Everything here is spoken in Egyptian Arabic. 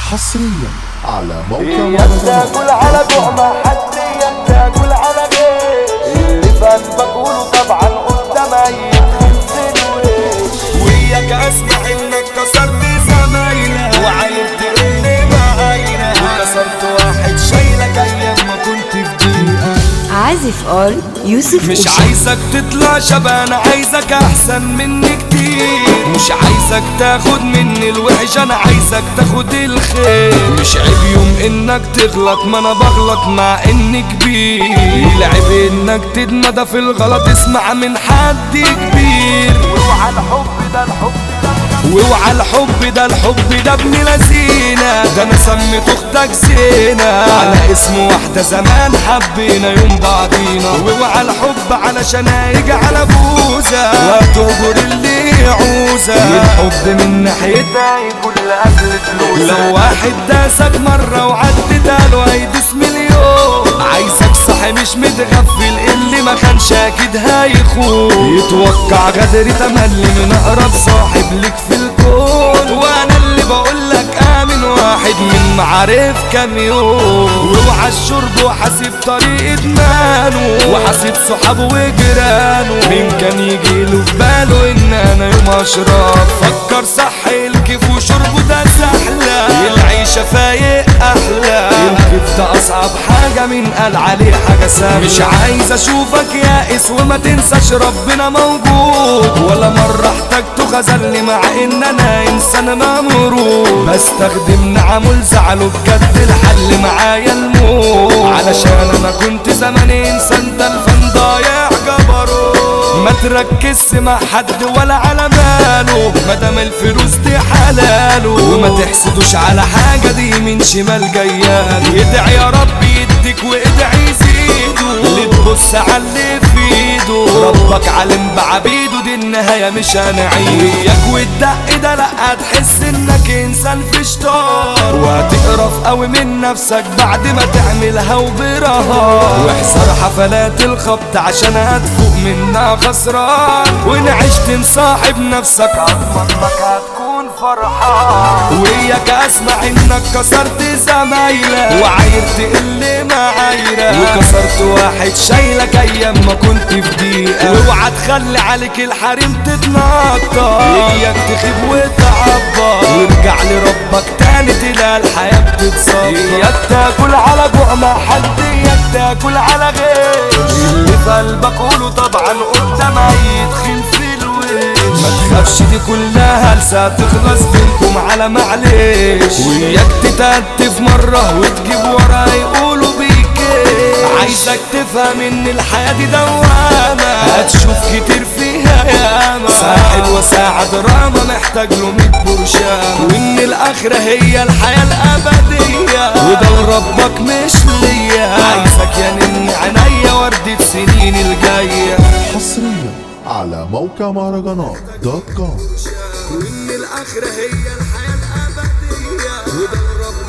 حصريا على موقع يا مهرجانات تاكل على جوع ما حد يا تاكل على غيش اللي في قلبك قوله طبعا قدام يدخل في الوش وياك اسمع انك كسرت زمايلك وعايرت اللي معايرك وكسرت واحد شايلك ايام ما كنت في ضيقك عازف اول يوسف مش أوشا. عايزك تطلع شبان عايزك احسن مني كتير مش عايزك تاخد مني الوحش انا عايزك تاخد الخير مش عيب يوم انك تغلط ما انا بغلط مع اني كبير العيب انك تتمدى في الغلط اسمع من حد كبير وعلى الحب ده الحب ده واوعى الحب ده الحب ده ابن لذينة ده انا سميت اختك زينة على اسم واحدة زمان حبينا يوم بعضينا واوعى الحب علشان هيجي على بوزة وهتهجر اللي يعوزة الحب من ناحيتها ده يقول لاجل فلوس لو واحد داسك مرة وعدتها له هيدوس مليون عايزك صاحي مش متغفل اللي ما كانش اكيد هيخون يتوقع غدر تملي من اقرب صاحب ليك في الكون وانا اللي بقولك امن واحد من معارف كام يوم واوعى الشرب وحاسب طريق ادمانه وحاسب صحابه وجيرانه مين كان يجي له في باله ان انا يوم اشرب فكر صح الكيف وشربه ده سهلة العيشة فايق احلى الكيف ده اصعب حاجة من قال عليه حاجة سهلة مش عايز اشوفك يائس وما تنساش ربنا موجود ولا مرة احتجته خذلني مع ان انا انسان ممرود بستخدم نعمه لزعله بجد الحل معايا الموت علشان انا كنت زمان انسان تلفان ضايع جبروت ما تركزش مع حد ولا على ماله مادام الفلوس دي حلاله وما تحسدوش على حاجة دي من شمال جياله ادعي يا رب يديك وادعي يزيده اللي تبص على اللي في ايده ربك عالم بعبيده دي النهاية مش هنعيد وياك والدق ده لا هتحس انك انسان في شطار وهتقرف قوي من نفسك بعد ما تعملها وبرهان واحذر حفلات الخبط عشان هتفوق منها خسران وان عشت مصاحب نفسك عظمك هتكون فرحان وياك اسمع انك كسرت زمايلك وعايرت اللي معايرك وكسرت واحد شايلك ايام ما كنت في ضيقه واوعى تخلي عليك الحريم تتنطط اياك تخيب وتعبط وارجع لربك تاني تلاقي الحياه بتتصفى اياك تاكل على جوع ما حد اياك تاكل على غيش اللي في قلبك قوله طبعا قدام يدخل في الوش ما تخافش دي كلها لسه تخلص بينكم على معلش وياك تتأتف مرة وتجيب ورا يقولوا بيك إيه. عايزك تفهم ان الحياة دي دوامة هتشوف كتير فيها ياما ساحل وساعة دراما محتاج له ميت برشام وان الاخرة هي الحياة الابدية وده ربك مش ليا عايزك يا نن عينيا وردة سنين الجاية حصريا على موقع مهرجانات دوت كوم وان الاخره هي الحياه الابديه وده رب